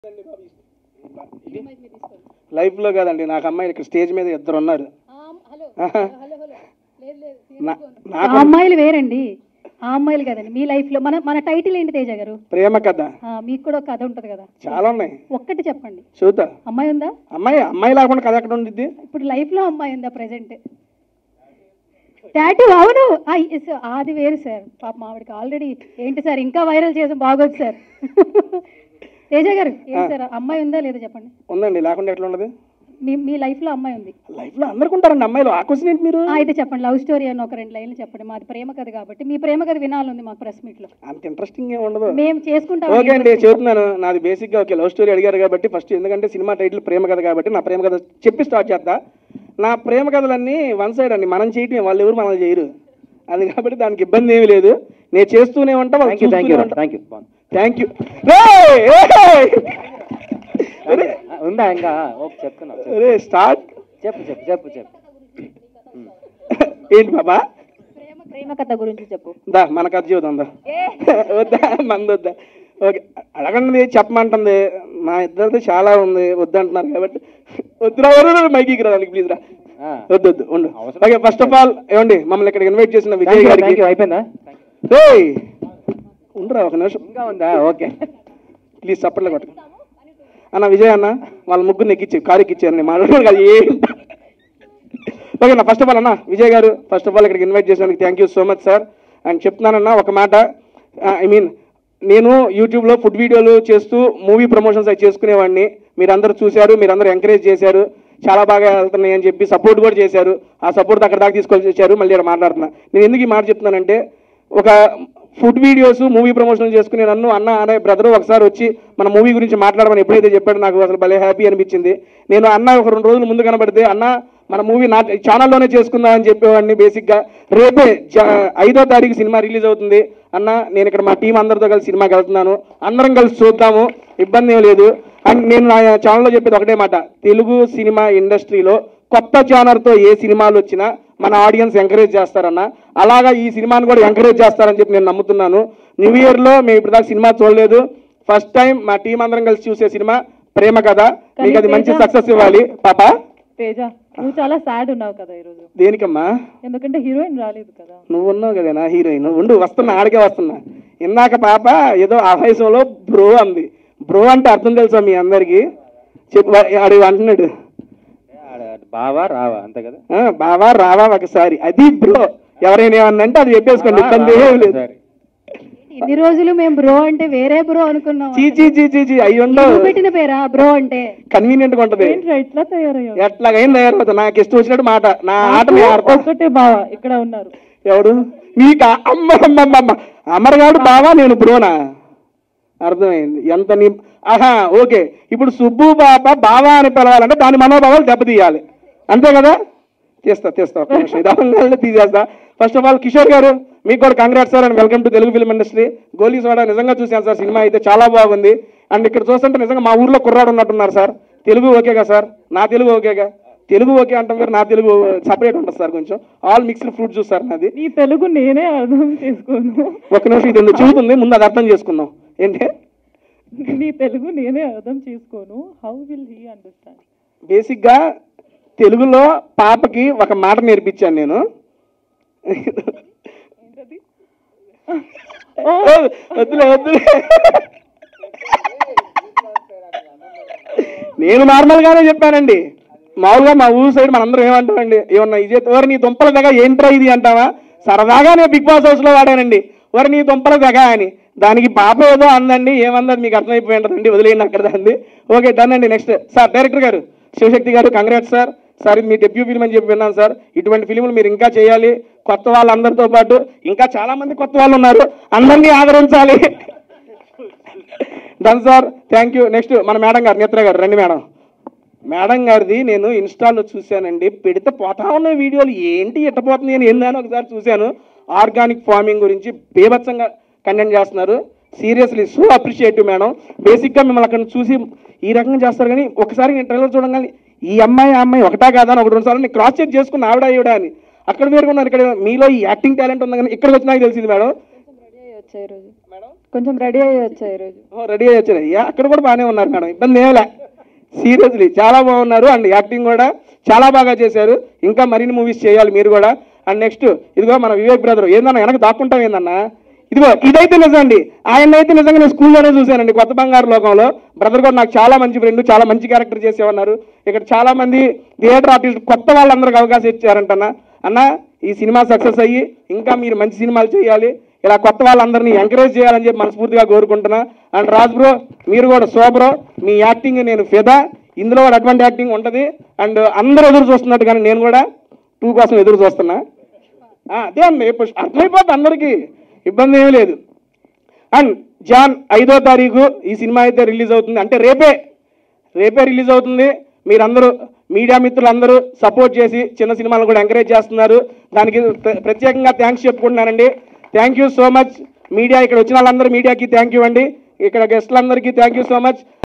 Life లో కాదండి నాకు అమ్మాయిలు ఇక్కడ స్టేజ్ మీద ఇద్దరు ఉన్నారు నా- ఆ నాకు అమ్మాయిలు వేరండి ఆ అమ్మాయిలు కదండి మీ లైఫ్ లో మన మన టైటిల్ ఏంటి తేజ గారు ప్రేమ కథ ఆ, మీకు కూడా ఒక కథ ఉంటది కదా చాలా ఉన్నాయి ఒక్కటి చెప్పండి చూతా అమ్మాయి ఉందా అమ్మాయి అమ్మాయి లేకుండా కథ ఎక్కడ ఉండిద్ది ఇప్పుడు లైఫ్ లో అమ్మాయి ఉందా ప్రెసెంట్ టాటూ అవును ఆ, yes, అది వేరు సార్ పాప ఆవిడకి ఆల్రెడీ ఏంటి సార్ ఇంకా వైరల్ చేసాం బాగోదు సార్ తేజ గారు ఏంటి సార్ అమ్మాయి ఉందా లేదా చెప్పండి ఉందండి లేకుండా ఎట్లా ఉండదు మీ మీ లైఫ్ లో అమ్మాయి ఉంది లైఫ్ లో అందరికి ఉంటారండి అమ్మాయిలు ఆ క్వశ్చన్ ఏంటి మీరు ఆ, అయితే చెప్పండి లవ్ స్టోరీ అని ఒక రెండు లైన్లు చెప్పండి మాది ప్రేమ కథ కాబట్టి మీ ప్రేమ కథ వినాలంది మాకు ప్రెస్ మీట్ లో అంత ఇంట్రెస్టింగ్ ఏమి ఉండదు మేము చేసుకుంటాం ఓకే అండి చెబుతున్నాను నాది బేసిక్ గా ఓకే లవ్ స్టోరీ అడిగారు కాబట్టి ఫస్ట్ ఎందుకంటే సినిమా టైటిల్ ప్రేమ కథ కాబట్టి నా ప్రేమ కథ చెప్పి స్టార్ట్ చేద్దా నా ప్రేమ కథలన్నీ వన్ సైడ్ అండి మనం చేయటం వాళ్ళు ఎవరు మనల్ని చేయరు అది కాబట్టి దానికి ఇబ్బంది ఏమీ లేదు నేను చేస్తూనే ఉంటా వాళ్ళు థ్యాంక్ యూ థ్యాంక్ యూ చూస్తూనే ఉంటా థ్యాంక్ యూ థ్యాంక్ యూ ఉందా ఇంకా ఓకే చెప్తున్నా చెప్పు. స్టార్ట్ చెప్పు చెప్పు చెప్పు చెప్పు ఏంటి బాబా ప్రేమ ప్రేమ కథ గురించి చెప్పు దా మన కథ చూద్దాం దా వద్దా మంది వద్దా ఓకే అడగండి చెప్పమంటుంది మా ఇద్దరిది చాలా ఉంది వద్దంటున్నారు కాబట్టి వద్దురా వద్దు మైకి రాదానికి ప్లీజ్ రా ఆ. వద్దు వద్దు ఉండు అవసరం. ఓకే ఫస్ట్ ఆఫ్ ఆల్ ఏమండి మమ్మల్ని ఇక్కడ ఇన్వైట్ చేసిన థ్యాంక్ విజయ్ యూ గారికి థ్యాంక్ యూ అయిపోయిందా ఏయ్! ఉండరా ఒక నిమిషం ఇంకా ఉందా ఓకే ప్లీజ్ చప్పట్లు కొట్టు అన్న విజయ్ అన్న వాళ్ళ ముగ్గురు ఎక్కిచ్చి కారు ఎక్కిచ్చారు నేను మాట్లాడలేదు కదా ఏంటి ఓకే నా ఫస్ట్ ఆఫ్ ఆల్ అన్న Vijay garu first of all ఇక్కడికి ఇన్వైట్ చేసినందుకు thank you so much sir and చెప్తున్నానన్న ఒక మాట ఐ మీన్ నేను యూట్యూబ్లో ఫుడ్ వీడియోలు చేస్తూ మూవీ ప్రమోషన్స్ అవి చేసుకునేవాడిని మీరందరూ చూశారు మీరందరూ ఎంకరేజ్ చేశారు చాలా బాగా వెళ్తున్నాయి అని చెప్పి సపోర్ట్ కూడా చేశారు ఆ సపోర్ట్ అక్కడ దాకా తీసుకొచ్చి వచ్చారు మళ్ళీ ఇక్కడ మాట్లాడుతున్నా నేను ఎందుకు ఈ మాట చెప్తున్నానంటే ఒక ఫుడ్ వీడియోస్ మూవీ ప్రమోషన్ చేసుకునే నన్ను అన్న అనే బ్రదర్ ఒకసారి వచ్చి మన మూవీ గురించి మాట్లాడమని ఎప్పుడైతే చెప్పాడో నాకు అసలు భలే హ్యాపీ అనిపించింది నేను అన్న ఒక రెండు రోజులు ముందు కనబడితే అన్న మన మూవీ నా ఛానల్లోనే చేసుకుందాం అని చెప్పేవాడిని బేసిక్గా రేపే జ- ఐదో తారీఖు సినిమా రిలీజ్ అవుతుంది అన్న నేను ఇక్కడ మా టీం అందరితో కలిసి సినిమాకి వెళ్తున్నాను అందరం కలిసి చూద్దాము ఇబ్బంది ఏం లేదు అండ్ నేను నా ఛానల్లో చెప్పేది ఒకటే మాట తెలుగు సినిమా ఇండస్ట్రీలో కొత్త ఛానల్తో ఏ సినిమాలు వచ్చినా మన ఆడియన్స్ ఎంకరేజ్ చేస్తారన్న అలాగా ఈ సినిమాని కూడా ఎంకరేజ్ చేస్తారని చెప్పి నేను నమ్ముతున్నాను న్యూ ఇయర్లో మేము ఇప్పుడు దాకా సినిమా చూడలేదు ఫస్ట్ టైం మా టీం అందరం కలిసి చూసే సినిమా ప్రేమ కథ మీకు అది మంచి సక్సెస్ ఇవ్వాలి పాప తేజ నువ్వు చాలా సాడ్ ఉన్నావు కదా ఈరోజు దేనికమ్మా ఎందుకంటే హీరోయిన్ రాలేదు కదా నువ్వు ఉన్నావు కదా నా హీరోయిన్ ఉండు వస్తున్నా ఆడికే వస్తున్నా ఇందాక పాప ఏదో ఆవేశంలో బ్రో అంది బ్రో అంటే అర్థం తెలుసా మీ అందరికి చెప్పు ఆడు అంటున్నాడు ఆడ బావా రావా అంతే కదా ఆ, బావా రావా ఒకసారి అది బ్రో ఎవరైనా ఏమన్నా అంటే అది చెప్పేసుకోండి ఇబ్బంది ఏం లేదు సరే. ఇన్ని రోజులు మేము బ్రో అంటే వేరే బ్రో అనుకున్నాం చీ చీ చీ చీ చీ అయ్యి ఉండవు నువ్వు పెట్టిన పేరా బ్రో అంటే కన్వీనియంట్ గా ఉంటది ఏంట్రా ఇట్లా తయారయ్యావు ఎట్లాగైనా తయారవుతుంది నాకు ఇష్టం వచ్చినట్టు మాట నా ఆట మీ ఆడతా ఒక్కటే బావ ఇక్కడ ఉన్నారు ఎవడు నీకు అమ్మ అమ్మ అమ్మ అమ్మ అమరగాడు బావా నేను బ్రోనా అర్థమైంది ఎంత నీ ఆహా ఓకే ఇప్పుడు సుబ్బు బాబా బావా అని పిలవాలంటే దాని మనోభావాలు దెబ్బతీయాలి అంతే కదా తీస్తా తీస్తా ఒక నిమిషం ఇది అవ్వగానే తీసేస్తా first of all Kishore garu మీకు కూడా congrats sir and welcome to Telugu film industry Goli soda నిజంగా చూశాను సార్ సినిమా అయితే చాలా బాగుంది అండ్ ఇక్కడ చూస్తుంటే నిజంగా మా ఊర్లో కుర్రాడు ఉన్నట్టున్నారు సార్ తెలుగు ఓకేగా సార్ నా తెలుగు ఓకేగా తెలుగు ఓకే అంటాం మీరు నా తెలుగు సపరేట్ ఉంటుంది సార్ కొంచెం all mixed fruit juice sir నాది నీ తెలుగు నేనే అర్థం చేసుకోను ఒక నిమిషం ఇది ఎందుకు చెబుతుంది ముందు అది అర్థం చేసుకుందాం ఏంటి నీ తెలుగు నేనే అర్థం చేసుకోను హౌ విల్ హీ అండర్స్టాండ్ బేసిక్గా తెలుగులో పాపకి ఒక మాట నేర్పించాను నేను ఓ, వద్దులే వద్దులే నేను నార్మల్ గానే చెప్పానండి మామూలుగా మా ఊరు సైడ్ మనందరం ఏమంటామండి ఏమన్నా ఇది ఓరి నీ దుంపల దగ్గర ఏంట్రా ఇది అంటావా సరదాగా నేను బిగ్ బాస్ హౌస్ లో వాడానండి ఓరి నీ దుంపల దగ్గర అని దానికి పాప ఏదో అందండి ఏమందని మీకు అర్థమైపోయి ఉంటుందండి వదిలేయండి అక్కడ దాన్ని ఓకే డన్ అండి next sir director garu Shivashakti గారు కంగ్రాట్స్ సార్ సార్ ఇది మీ డెబ్యూ ఫిల్మ్ అని చెప్పి విన్నాను సార్ ఇటువంటి ఫిల్మ్లు మీరు ఇంకా చేయాలి కొత్త వాళ్ళందరితో పాటు ఇంకా చాలా మంది కొత్త వాళ్ళు ఉన్నారు అందరినీ ఆదరించాలి done sir thank you next మన మేడం గారు నేత్ర గారు రండి మేడం మేడం గారిది నేను ఇన్స్టాలో చూశానండి పెడితే పోతా ఉన్న వీడియోలు ఏంటి ఎట్టపోతుంది నేను ఏందని ఒకసారి చూశాను ఆర్గానిక్ ఫార్మింగ్ గురించి బీభత్సంగా కంటెంట్ చేస్తున్నారు సీరియస్లీ సో అప్రిషియేటివ్ మేడం బేసిక్గా మిమ్మల్ని అక్కడ చూసి ఈ రకంగా చేస్తారు కానీ ఒకసారి నేను ట్రైలర్ చూడగానే ఈ అమ్మాయి ఆ అమ్మాయి ఒకటా కాదా అని ఒక రెండు సార్లు నేను క్రాస్ చెక్ చేసుకున్న ఆవిడ ఈవిడ అని అక్కడ వేరుకున్నారు ఇక్కడ మీలో ఈ యాక్టింగ్ టాలెంట్ ఉంది కానీ ఇక్కడికి వచ్చి నాకు తెలిసింది మేడం వచ్చాయి ఈరోజు మేడం కొంచెం రెడీ అయ్యి వచ్చా ఈరోజు రెడీ అయ్యి వచ్చారు యా, అక్కడ కూడా బాగానే ఉన్నారు మేడం ఇబ్బంది ఏమిలే సీరియస్లీ చాలా బాగున్నారు అండ్ యాక్టింగ్ కూడా చాలా బాగా చేశారు ఇంకా మరిన్ని మూవీస్ చేయాలి మీరు కూడా అండ్ నెక్స్ట్ ఇదిగో మన వివేక్ బ్రదర్ ఏందన్నా వెనక దాక్కుంటాం ఏందన్నా ఇదిగో ఇదైతే నిజం అండి ఆయన అయితే నిజంగా నేను స్కూల్లోనే చూశానండి కొత్త బంగారు లోకంలో బ్రదర్ కూడా నాకు చాలా మంచి ఫ్రెండ్ చాలా మంచి క్యారెక్టర్ చేసేవన్నారు ఇక్కడ చాలా మంది థియేటర్ ఆర్టిస్ట్ కొత్త వాళ్ళందరికీ అవకాశం ఇచ్చారంటన్నా అన్న ఈ సినిమా సక్సెస్ అయ్యి ఇంకా మీరు మంచి సినిమాలు చేయాలి ఇలా కొత్త వాళ్ళందరినీ ఎంకరేజ్ చేయాలని చెప్పి మనస్ఫూర్తిగా కోరుకుంటున్నా అండ్ రాజ్ బ్రో మీరు కూడా సూపర్ మీ యాక్టింగ్ నేను ఫిదా ఇందులో కూడా అటువంటి యాక్టింగ్ ఉంటుంది అండ్ అందరూ ఎదురు చూస్తున్నట్టు కానీ నేను కూడా టూ కోసం ఎదురు చూస్తున్నా ఆ, అదే అండి ఇప్పుడు అర్థమైపోతుంది అందరికీ ఇబ్బంది ఏమీ లేదు అండ్ జాన్ ఐదో తారీఖు ఈ సినిమా అయితే రిలీజ్ అవుతుంది అంటే రేపే రేపే రిలీజ్ అవుతుంది మీరందరూ మీడియా మిత్రులందరూ సపోర్ట్ చేసి చిన్న సినిమాలను కూడా ఎంకరేజ్ చేస్తున్నారు దానికి ప్ర- ప్రత్యేకంగా థ్యాంక్స్ చెప్పుకుంటున్నానండి thank you so much media ఇక్కడ వచ్చిన వాళ్ళందరూ మీడియాకి థ్యాంక్ యూ అండి ఇక్కడ గెస్ట్లందరికీ థ్యాంక్ యూ సో మచ్